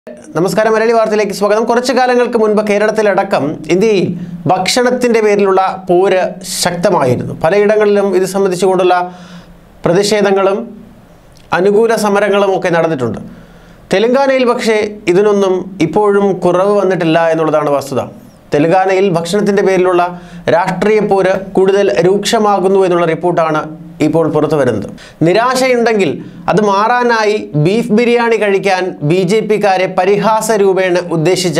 നമസ്കാരം മലയാളി വാർത്തയിലേക്ക് സ്വാഗതം കുറച്ചു കാലങ്ങൾക്ക് മുൻപ് കേരളത്തിലടക്കം ഇന്ത്യയിൽ ഭക്ഷണത്തിൻ്റെ പേരിലുള്ള പോര് ശക്തമായിരുന്നു പലയിടങ്ങളിലും ഇത് സംബന്ധിച്ചുകൊണ്ടുള്ള പ്രതിഷേധങ്ങളും അനുകൂല സമരങ്ങളും ഒക്കെ നടന്നിട്ടുണ്ട് തെലങ്കാനയിൽ പക്ഷേ ഇതിനൊന്നും ഇപ്പോഴും കുറവ് വന്നിട്ടില്ല എന്നുള്ളതാണ് വസ്തുത തെലങ്കാനയിൽ ഭക്ഷണത്തിൻ്റെ പേരിലുള്ള രാഷ്ട്രീയ പോര് കൂടുതൽ രൂക്ഷമാകുന്നു എന്നുള്ള റിപ്പോർട്ടാണ് ഇപ്പോൾ പുറത്തു വരുന്നത് നിരാശയുണ്ടെങ്കിൽ അത് മാറാനായി ബീഫ് ബിരിയാണി കഴിക്കാൻ ബി ജെ പിക്കാരെ പരിഹാസ രൂപേണ ഉദ്ദേശിച്ച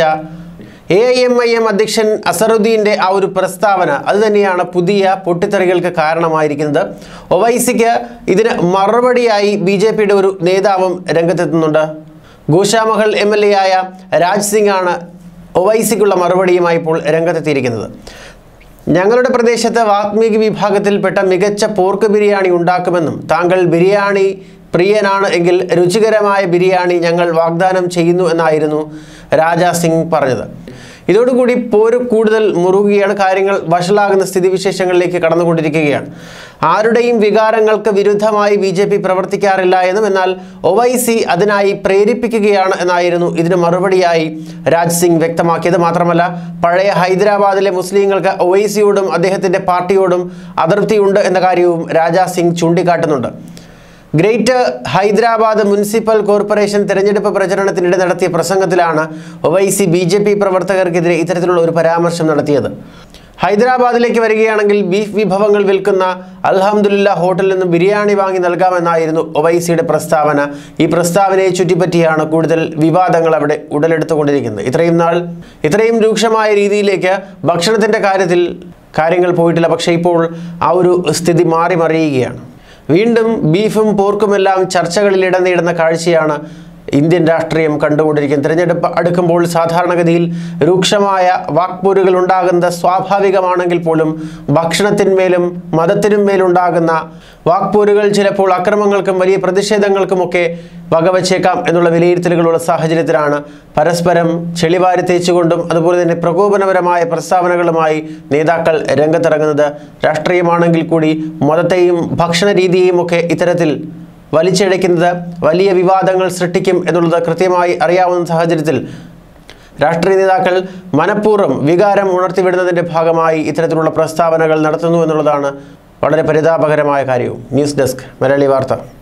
A I M I M അധ്യക്ഷൻ അസറുദ്ദീൻ്റെ ആ ഒരു പ്രസ്താവന അത് തന്നെയാണ് പുതിയ പൊട്ടിത്തെറികൾക്ക് കാരണമായിരിക്കുന്നത് ഒവൈസിക്ക് ഇതിന് മറുപടിയായി ബി ജെ പിയുടെ ഒരു നേതാവും രംഗത്തെത്തുന്നുണ്ട് ഗോഷാമഹൽ എം എൽ എ ആയ രാജ് സിംഗ് ആണ് ഒവൈസിക്കുള്ള മറുപടിയുമായി ഇപ്പോൾ രംഗത്തെത്തിയിരിക്കുന്നത് ഞങ്ങളുടെ പ്രദേശത്ത് വാത്മീകി വിഭാഗത്തിൽപ്പെട്ട മികച്ച പോർക്ക് ബിരിയാണി ഉണ്ടാക്കുമെന്നും താങ്കൾ ബിരിയാണി പ്രിയനാണ് എങ്കിൽ രുചികരമായ ബിരിയാണി ഞങ്ങൾ വാഗ്ദാനം ചെയ്യുന്നു എന്നായിരുന്നു രാജാ സിംഗ് പറഞ്ഞത് ഇതോടുകൂടി പോര് കൂടുതൽ മുറുകുകയാണ് കാര്യങ്ങൾ വഷളാകുന്ന സ്ഥിതിവിശേഷങ്ങളിലേക്ക് കടന്നുകൊണ്ടിരിക്കുകയാണ് ആരുടെയും വികാരങ്ങൾക്ക് വിരുദ്ധമായി ബി ജെ പി പ്രവർത്തിക്കാറില്ല എന്നും എന്നാൽ ഒവൈസി അതിനായി പ്രേരിപ്പിക്കുകയാണ് എന്നായിരുന്നു ഇതിന് മറുപടിയായി രാജ് സിംഗ് വ്യക്തമാക്കിയത് മാത്രമല്ല പഴയ ഹൈദരാബാദിലെ മുസ്ലിങ്ങൾക്ക് ഒവൈസിയോടും അദ്ദേഹത്തിൻ്റെ പാർട്ടിയോടും അതൃപ്തിയുണ്ട് എന്ന കാര്യവും രാജാ സിംഗ് ചൂണ്ടിക്കാട്ടുന്നുണ്ട് ഗ്രേറ്റർ ഹൈദരാബാദ് മുനിസിപ്പൽ കോർപ്പറേഷൻ തെരഞ്ഞെടുപ്പ് പ്രചരണത്തിനിടെ നടത്തിയ പ്രസംഗത്തിലാണ് ഒവൈസി ബി ജെ പി പ്രവർത്തകർക്കെതിരെ ഇത്തരത്തിലുള്ള ഒരു പരാമർശം നടത്തിയത് ഹൈദരാബാദിലേക്ക് വരികയാണെങ്കിൽ ബീഫ് വിഭവങ്ങൾ വിൽക്കുന്ന അൽഹംദുലില്ല ഹോട്ടലിൽ നിന്നും ബിരിയാണി വാങ്ങി നൽകാമെന്നായിരുന്നു ഒവൈസിയുടെ പ്രസ്താവന ഈ പ്രസ്താവനയെ ചുറ്റിപ്പറ്റിയാണ് കൂടുതൽ വിവാദങ്ങൾ അവിടെ ഉടലെടുത്തുകൊണ്ടിരിക്കുന്നത് ഇത്രയും നാൾ ഇത്രയും രൂക്ഷമായ രീതിയിലേക്ക് ഭക്ഷണത്തിൻ്റെ കാര്യത്തിൽ കാര്യങ്ങൾ പോയിട്ടില്ല പക്ഷേ ഇപ്പോൾ ആ ഒരു സ്ഥിതി മാറി മറിയുകയാണ് വീണ്ടും ബീഫും പോർക്കുമെല്ലാം ചർച്ചകളിൽ ഇടം നേടുന്ന കാഴ്ചയാണ് ഇന്ത്യൻ രാഷ്ട്രീയം കണ്ടുകൊണ്ടിരിക്കുന്നത് തിരഞ്ഞെടുപ്പ് അടുക്കുമ്പോൾ സാധാരണഗതിയിൽ രൂക്ഷമായ വാക്പോരുകൾ ഉണ്ടാകുന്നത് സ്വാഭാവികമാണെങ്കിൽ പോലും ഭക്ഷണത്തിന്മേലും മതത്തിനും മേലുണ്ടാകുന്ന വാക്പോരുകൾ ചിലപ്പോൾ അക്രമങ്ങൾക്കും വലിയ പ്രതിഷേധങ്ങൾക്കുമൊക്കെ വകവച്ചേക്കാം എന്നുള്ള വിലയിരുത്തലുകളുള്ള സാഹചര്യത്തിലാണ് പരസ്പരം ചെളിവാരി തേച്ചുകൊണ്ടും അതുപോലെ തന്നെ പ്രകോപനപരമായ പ്രസ്താവനകളുമായി നേതാക്കൾ രംഗത്തിറങ്ങുന്നത് രാഷ്ട്രീയമാണെങ്കിൽ കൂടി മതത്തെയും ഭക്ഷണ രീതിയെയും ഒക്കെ ഇത്തരത്തിൽ വലിച്ചിഴയ്ക്കുന്നത് വലിയ വിവാദങ്ങൾ സൃഷ്ടിക്കും എന്നുള്ളത് കൃത്യമായി അറിയാവുന്ന സാഹചര്യത്തിൽ രാഷ്ട്രീയ നേതാക്കൾ മനഃപൂർവ്വം വികാരം ഉണർത്തിവിടുന്നതിൻ്റെ ഭാഗമായി ഇത്തരത്തിലുള്ള പ്രസ്താവനകൾ നടത്തുന്നു എന്നുള്ളതാണ് വളരെ പരിതാപകരമായ കാര്യവും ന്യൂസ് ഡെസ്ക് മലയാളി വാർത്ത